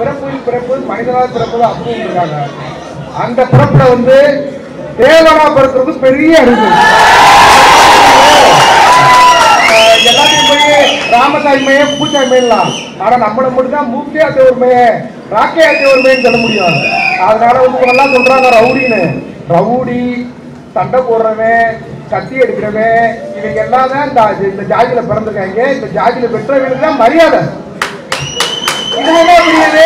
பிறப்பில் பிறப்பு மனிதனால் பிறப்பு அப்படின்னு இருக்காங்க அந்த பிறப்புல வந்து தேவனா பிறக்கிறது பெரிய அறிவு ஆஹ் எல்லாத்தையும் போய் ராமசாமிமையே பூச்சாமிலாம் ஆனா நம்மள மட்டும் தான் மூக்கியா தேவருமையே ராக்கையா தேவருமைன்னு சொல்ல முடியும் அதனால வந்து இவங்கெல்லாம் சொல்றாங்க ரவுடின்னு ரவுடி சண்டை போடுறவன் கத்தி எடுக்கிறவன் இவங்க எல்லாம் தான் இந்த இந்த ஜாதியில பிறந்திருக்காங்க இந்த ஜாதியில பெற்றவங்களுக்கு தான் மரியாதை இது என்ன புரியுது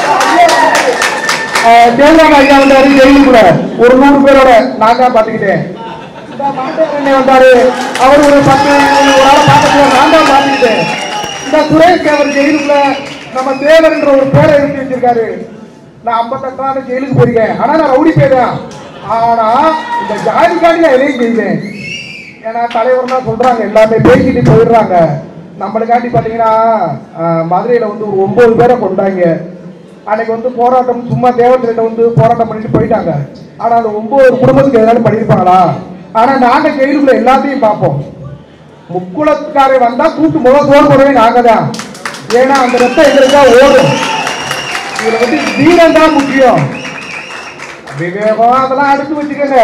தேவராம ஐயா வந்தாரு ஜெயிலுக்குள்ள ஒரு நூறு பேரோட நான் தான் பாத்துக்கிட்டேன் இந்த மாட்டேன் வந்தாரு அவர் ஒரு பத்து ஒரு ஆளை பார்க்கல நான் தான் பாத்துக்கிட்டேன் இந்த சுரேஷ் தேவர் ஜெயிலுக்குள்ள நம்ம தேவர்ன்ற ஒரு பேரை எழுதி வச்சிருக்காரு நான் ஐம்பத்தெட்டாவது ஜெயிலுக்கு போயிருக்கேன் ஆனா நான் ரவுடி பேரேன் ஆனா இந்த ஜாதிக்காண்டி நான் எதையும் செய்வேன் ஏன்னா தலைவர்னா சொல்றாங்க எல்லாமே பேசிட்டு போயிடுறாங்க நம்மளுக்காண்டி பாத்தீங்கன்னா ஆஹ், மதுரையில வந்து ஒரு ஒன்பது பேரை கொண்டாங்க அன்னைக்கு வந்து போராட்டம் சும்மா தேவத்திட்ட வந்து போராட்டம் பண்ணிட்டு போயிட்டாங்க ஆனா அந்த ஒன்பது குடும்பத்துக்கு ஏதாவது பண்ணியிருப்பாங்களா ஆனா நாங்க ஜெயிலுக்குள்ள எல்லாத்தையும் பார்ப்போம் முக்குளத்துக்காரை வந்தா கூட்டு முதல் சோறு போடவே நாங்க தான் ஏன்னா அந்த ரத்தம் எங்களுக்கு தான் ஓடும் இதுல வந்து வீரம் தான் முக்கியம் விவேகம் அதெல்லாம் அடுத்து வச்சுக்கோங்க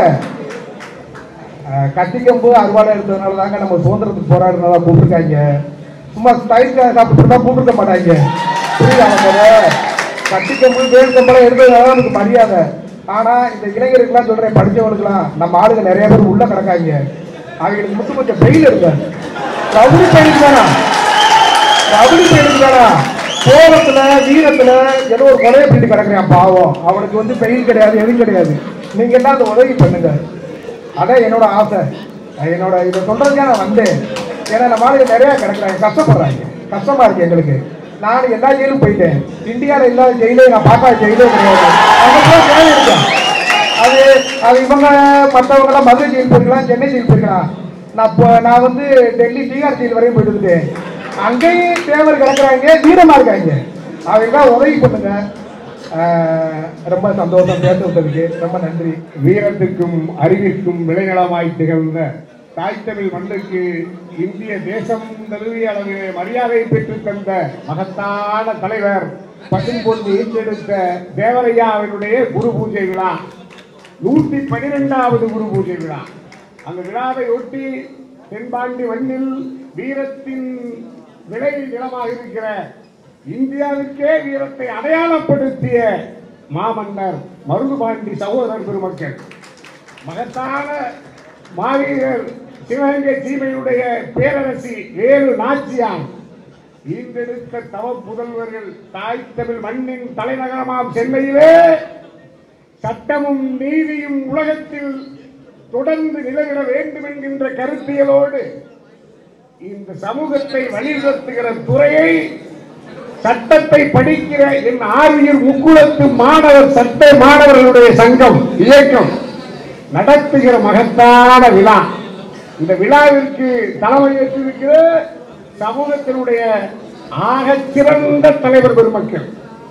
அஹ் கத்திக்கம்பு அறுவாடை எடுத்ததுனால தாங்க நம்ம சுதந்திரத்துக்கு போராடுறதா கூப்பிட்டுருக்காங்க சும்மா ஸ்டைலுக்காக சாப்பிட்டு தான் கூப்பிட்டுருக்க மாட்டாங்க புரியுதா அவங்க கத்திக்கம்பு வேல் கம்பெல்லாம் எடுத்ததுனால தான் எனக்கு மரியாதை ஆனா இந்த இளைஞருக்கெல்லாம் சொல்றேன் படிச்சவங்களுக்குலாம் நம்ம ஆளுங்க நிறைய பேர் உள்ள கிடக்காங்க அவங்களுக்கு மட்டும் கொஞ்சம் பெயில் இருக்கு ரவுடி பெயில் வேணாம் ரவுடி பெயில் வேணாம் கோபத்துல வீரத்துல ஏதோ ஒரு கொலையை பண்ணிட்டு கிடக்குறான் பாவம் அவனுக்கு வந்து பெயில் கிடையாது எதுவும் கிடையாது நீங்க எல்லாம் அந்த உதவி பண்ணுங்க அதான் என்னோட ஆசை அஹ் என்னோட இதை சொல்றதுக்காக நான் வந்தேன் ஏன்னா நம்ம ஆளுங்க நிறைய கிடக்குறாங்க கஷ்டப்படுறாங்க கஷ்டமா இருக்கு எங்களுக்கு நான் எல்லா ஜெயிலும் போயிட்டேன் இந்தியாவில் இல்லாத ஜெயிலே நான் பார்க்காத ஜெயிலே கிடையாது அங்க போய் ஜெயில் இருக்கேன் அது அது இவங்க மற்றவங்க எல்லாம் மதுரை ஜெயில் போயிருக்கலாம் சென்னை ஜெயில் போயிருக்கலாம் நான் இப்போ நான் வந்து டெல்லி பீகார் ஜெயில் வரையும் போயிட்டு வந்துட்டேன் அங்கேயும் தேவர் கிடக்குறாங்க வீரமா இருக்காங்க அவங்க உதவி பண்ணுங்க ஆஹ் ரொம்ப சந்தோஷம் பேச விட்டதுக்கு ரொம்ப நன்றி வீரத்துக்கும் அறிவிற்கும் விளைநிலமாய் திகழ்ந்த தாய் தமிழ் மண்ணுக்கு இந்திய தேசம் தழுவிய அளவிலே மரியாதை பெற்றுத் தந்த மகத்தான தலைவர் பசும்பொன் ஈட்டெடுத்த தேவரையா அவருடைய குரு பூஜை விழா நூற்றி பனிரெண்டாவது குரு பூஜை விழா அந்த விழாவை ஒட்டி தென்பாண்டி மண்ணில் வீரத்தின் விளை நிலமாக இருக்கிற இந்தியாவுக்கே வீரத்தை அடையாளப்படுத்திய மாமன்னர் மருதுபாண்டி சகோதரர் பெருமக்கள் மகத்தான மாவீரர் சிவகங்கை சீமையுடைய பேரரசி வேறு நாச்சியார் ஈன்றெடுத்த தவ புதல்வர்கள் தாய் தமிழ் மண்ணின் தலைநகரமாம் சென்னையிலே சட்டமும் நீதியும் உலகத்தில் தொடர்ந்து நிலவிட வேண்டும் என்கின்ற கருத்தியலோடு இந்த சமூகத்தை வழிநடத்துகிற துறையை சட்டத்தை படிக்கிற என் ஆரியர் முக்குளத்து மாணவர் சட்ட மாணவர்களுடைய சங்கம் இயக்கம் நடத்துகிற மகத்தான விழா இந்த விழாவிற்கு தலைமையேற்றிருக்கிற சமூகத்தினுடைய ஆகச் சிறந்த தலைவர் பெருமக்கள்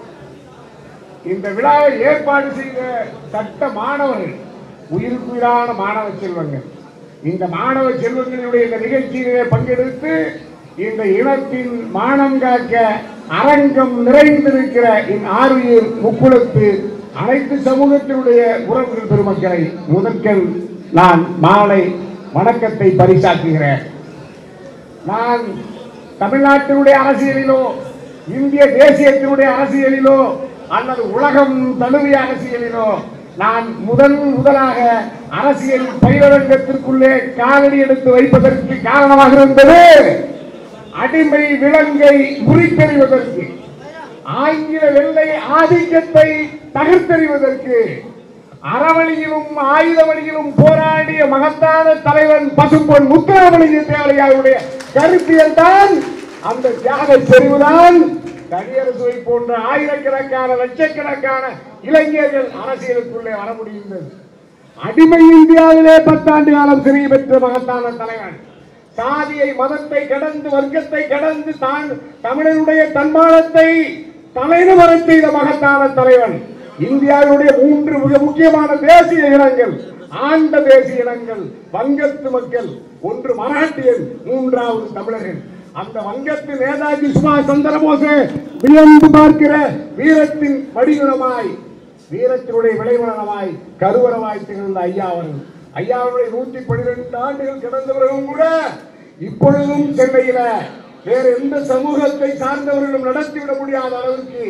இந்த விழாவை ஏற்பாடு செய்த சட்ட மாணவர்கள் உயிருக்குயிரான மாணவ செல்வங்கள் இந்த மாணவ செல்வங்களுடைய இந்த நிகழ்ச்சியிலே பங்கெடுத்து இந்த இனத்தின் மானம் காக்க அரங்கம் நிறைந்திருக்கிற என் ஆறுயிர் முக்குளத்து அனைத்து சமூகத்தினுடைய உறவுகள் பெருமக்களை முதற்கல் நான் மாலை வணக்கத்தை பரிசாக்குகிறேன் நான் தமிழ்நாட்டினுடைய அரசியலிலோ இந்திய தேசியத்தினுடைய அரசியலிலோ அல்லது உலகம் தழுவிய அரசியலிலோ நான் முதன் முதலாக அரசியல் பயிரரங்கத்திற்குள்ளே காலடி எடுத்து வைப்பதற்கு காரணமாக இருந்தது அடிமை விலங்கை முறித்தெறிவதற்கு ஆங்கில வெள்ளை ஆதிக்கத்தை தகர்த்தெறிவதற்கு அறவழியிலும் ஆயுத வழியிலும் போராடிய மகத்தான தலைவன் பசும்பொன் முத்துராமலிங்க தேவரையாருடைய கருத்தியல் தான் அந்த தியாக செறிவுதான் தனியரசுவை போன்ற ஆயிரக்கணக்கான லட்சக்கணக்கான இளைஞர்கள் அரசியலுக்குள்ளே வர முடிந்தது அடிமை இந்தியாவிலே பத்தாண்டு காலம் சிறை பெற்ற மகத்தான தலைவன் சாதியை மதத்தை கடந்து வர்க்கத்தை கடந்து தான் தமிழனுடைய தன்மானத்தை தலைநிவரச் செய்த மகத்தான தலைவன் இந்தியாவுடைய மூன்று மிக முக்கியமான தேசிய இனங்கள் ஆண்ட தேசிய இனங்கள் வங்கத்து மக்கள் ஒன்று மராட்டியர் மூன்றாவது தமிழர்கள் அந்த வங்கத்து நேதாஜி சுபாஷ் சந்திரபோஸ் வியந்து பார்க்கிற வீரத்தின் வடிகுணமாய் வீரத்தினுடைய விளைவுணமாய் கருவரமாய் திகழ்ந்த ஐயா அவர்கள் ஐயா அவருடைய நூற்றி பனிரெண்டு ஆண்டுகள் கடந்த பிறகும் கூட இப்பொழுதும் சென்னையில வேற எந்த சமூகத்தை சார்ந்தவர்களும் நடத்திவிட முடியாத அளவுக்கு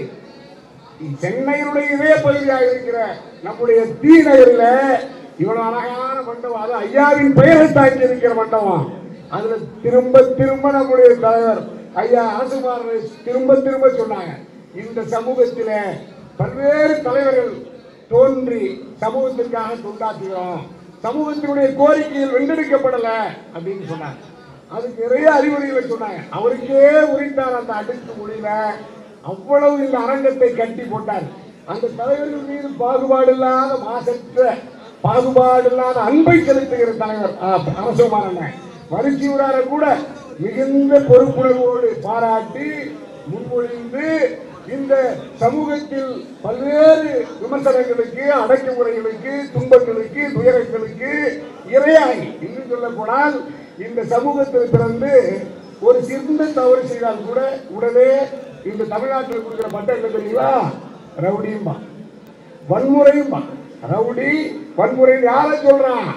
சென்னையினுடைய இதய பகுதியாக இருக்கிற நம்முடைய தி நகரில் இவ்வளவு அழகான மண்டபம் அது ஐயாவின் பெயரை தாங்கி இருக்கிற மண்டபம் அதுல திரும்ப திரும்ப நம்முடைய தலைவர் ஐயா அரசுமார் திரும்ப திரும்ப சொன்னாங்க இந்த சமூகத்தில பல்வேறு தலைவர்கள் தோன்றி சமூகத்திற்காக தொண்டாற்றுகிறோம் சமூகத்தினுடைய கோரிக்கைகள் வென்றெடுக்கப்படல அப்படின்னு சொன்னாங்க அதுக்கு நிறைய அறிவுரைகளை சொன்னாங்க அவருக்கே உரித்தார் அந்த அடுக்கு மொழியில அவ்வளவு இந்த அரங்கத்தை கட்டி போட்டார் அந்த தலைவர்கள் மீது பாகுபாடு இல்லாத மாசற்ற பாகுபாடு இல்லாத அன்பை செலுத்துகிற தலைவர் அரசுமாரண்ண மருத்துவரார கூட மிகுந்த பொறுப்புணர்வோடு பாராட்டி முன்மொழிந்து இந்த சமூகத்தில் பல்வேறு விமர்சனங்களுக்கு அடக்குமுறைகளுக்கு துன்பங்களுக்கு துயரங்களுக்கு இரையாகி இன்னும் சொல்ல போனால் இந்த சமூகத்தில் பிறந்து ஒரு சிறந்த தவறு செய்தால் கூட உடனே இந்த தமிழ்நாட்டில் கொடுக்கிற பட்டம் என்ன தெரியுமா ரவுடியும்பா வன்முறையும்பா ரவுடி வன்முறை யாரை சொல்றான்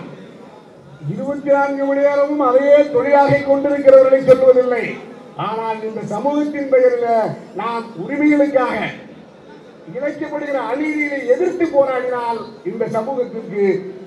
இருபத்தி நான்கு மணி நேரமும் அதையே தொழிலாக கொண்டிருக்கிறவர்களை சொல்வதில்லை ஆனால் இந்த சமூகத்தின் பெயரில் நாம் உரிமைகளுக்காக இழைக்கப்படுகிற அநீதியை எதிர்த்து போராடினால் இந்த சமூகத்திற்கு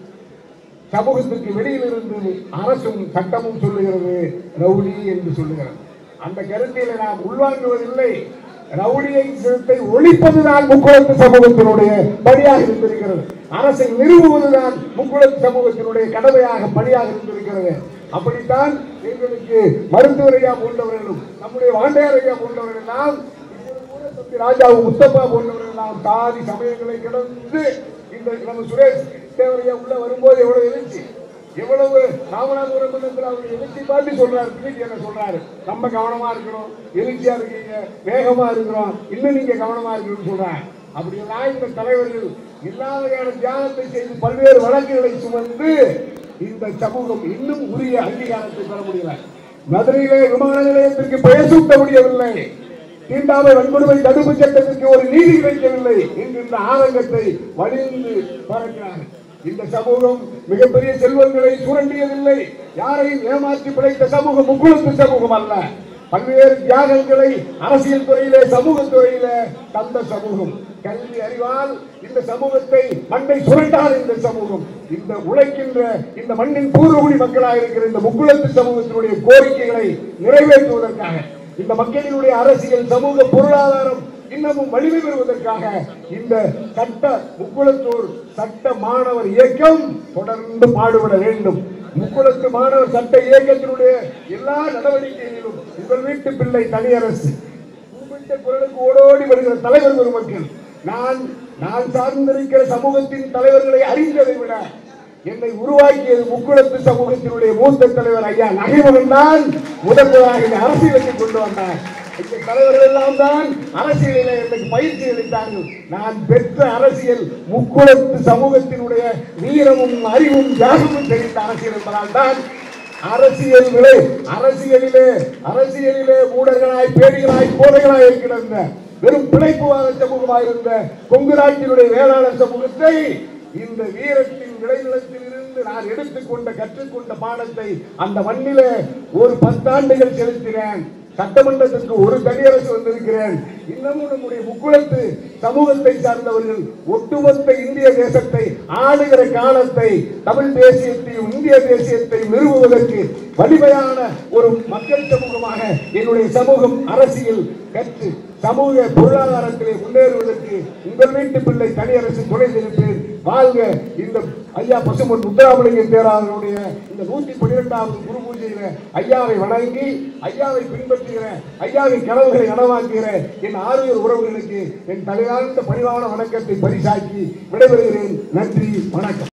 சமூகத்திற்கு வெளியில் இருந்து அரசும் சட்டமும் சொல்லுகிறது ரவுடி என்று சொல்லுகிறது அந்த கருத்தில நாம் உள்வாங்குவதில்லை ரவுடியை சிறுத்தை ஒழிப்பதுதான் முக்குளத்து சமூகத்தினுடைய பணியாக இருந்திருக்கிறது அரசை நிறுவுவதுதான் முக்குளத்து சமூகத்தினுடைய கடமையாக பணியாக இருந்திருக்கிறது அப்படித்தான் எங்களுக்கு மருத்துவர் ஐயா போன்றவர்களும் நம்முடைய வாண்டையார் ஐயா போன்றவர்கள் எல்லாம் தம்பி ராஜாவும் முத்தப்பா போன்றவர்கள் எல்லாம் சாதி சமயங்களை கடந்து இந்த நம்ம சுரேஷ் தேவரையா உள்ள வரும்போது எவ்வளவு எழுச்சி எவ்வளவு ராமநாதபுரம் மண்டலத்தில் அவர் எழுச்சி பார்த்து சொல்றாரு திருச்சி என்ன சொல்றாரு நம்ம கவனமா இருக்கிறோம் எழுச்சியா இருக்கீங்க வேகமா இருக்கிறோம் இன்னும் நீங்க கவனமா இருக்கணும்னு சொல்றாங்க அப்படியெல்லாம் இந்த தலைவர்கள் எல்லா வகையான தியாகத்தை செய்து பல்வேறு வழக்குகளை சுமந்து இந்த சமூகம் இன்னும் உரிய அங்கீகாரத்தை பெற முடியல மதுரையிலே விமான நிலையத்திற்கு பெயர் சூட்ட முடியவில்லை தீண்டாமை வன்கொடுமை தடுப்பு சட்டத்திற்கு ஒரு நீதி கிடைக்கவில்லை என்கின்ற ஆதங்கத்தை வலிந்து பறக்கிறார்கள் இந்த சமூகம் மிகப்பெரிய செல்வங்களை சுரண்டியதில்லை யாரையும் ஏமாற்றி பிழைத்த சமூகம் முக்குளத்து சமூகம் அல்ல பல்வேறு தியாகங்களை அரசியல் துறையிலே சமூக துறையிலே தந்த சமூகம் கல்வி அறிவால் இந்த சமூகத்தை மண்ணை சுரண்டால் இந்த சமூகம் இந்த உழைக்கின்ற இந்த மண்ணின் பூர்வகுடி மக்களாக இருக்கிற இந்த முக்குளத்து சமூகத்தினுடைய கோரிக்கைகளை நிறைவேற்றுவதற்காக இந்த மக்களினுடைய அரசியல் சமூக பொருளாதாரம் இன்னமும் வலிமை பெறுவதற்காக இந்த சட்ட முக்குளத்தூர் சட்ட மாணவர் இயக்கம் தொடர்ந்து பாடுபட வேண்டும் முக்குளத்து மாணவர் சட்ட இயக்கத்தினுடைய எல்லா நடவடிக்கைகளிலும் உங்கள் வீட்டு பிள்ளை தனியரசு கூப்பிட்ட குரலுக்கு ஓடோடி வருகிற தலைவர் பெருமக்கள் நான் நான் சார்ந்திருக்கிற சமூகத்தின் தலைவர்களை அறிந்ததை விட என்னை உருவாக்கியது முக்குளத்து சமூகத்தினுடைய மூத்த தலைவர் ஐயா நகைமகன் தான் முதன்முதலாக இந்த அரசியலுக்கு கொண்டு வந்தார் இந்த தலைவர்கள் எல்லாம் தான் அரசியலில் எனக்கு பயிற்சி அளித்தார்கள் நான் பெற்ற அரசியல் முக்குளத்து சமூகத்தினுடைய வீரமும் அறிவும் தியாகமும் தெரிந்த அரசியல் என்பதால் தான் அரசியல் விலை அரசியலிலே அரசியலிலே மூடர்களாய் பேடிகளாய் கோடைகளாய் கிடந்த வெறும் பிழைப்புவாத சமூகமாக இருந்த கொங்கு நாட்டினுடைய வேளாளர் சமூகத்தை இந்த வீரத்தின் விளைநிலத்தில் இருந்து நான் எடுத்துக்கொண்ட கற்றுக்கொண்ட பாடத்தை அந்த மண்ணிலே ஒரு பத்தாண்டுகள் செலுத்தினேன் சட்டமன்றத்திற்கு ஒரு தனியரசு வந்திருக்கிறேன் இன்னமும் நம்முடைய முக்குளத்து சமூகத்தை சார்ந்தவர்கள் ஒட்டுமொத்த இந்திய தேசத்தை ஆளுகிற காலத்தை தமிழ் தேசியத்தையும் இந்திய தேசியத்தையும் நிறுவுவதற்கு வலிமையான ஒரு மக்கள் சமூகமாக என்னுடைய சமூகம் அரசியல் கற்று சமூக பொருளாதாரத்திலே முன்னேறுவதற்கு உங்கள் வீட்டு பிள்ளை தனியரசு துணை நிற்பேன் வாழ்க இந்த ஐயா பசுமன் முத்துராமலிங்க தேராளருடைய இந்த நூத்தி பன்னிரெண்டாவது குரு பூஜையில ஐயாவை வணங்கி ஐயாவை பின்பற்றுகிற ஐயாவின் கனவுகளை நனவாக்குகிற என் ஆறுவர் உறவுகளுக்கு என் தலையார்ந்த பணிவான வணக்கத்தை பரிசாக்கி விடைபெறுகிறேன் நன்றி வணக்கம்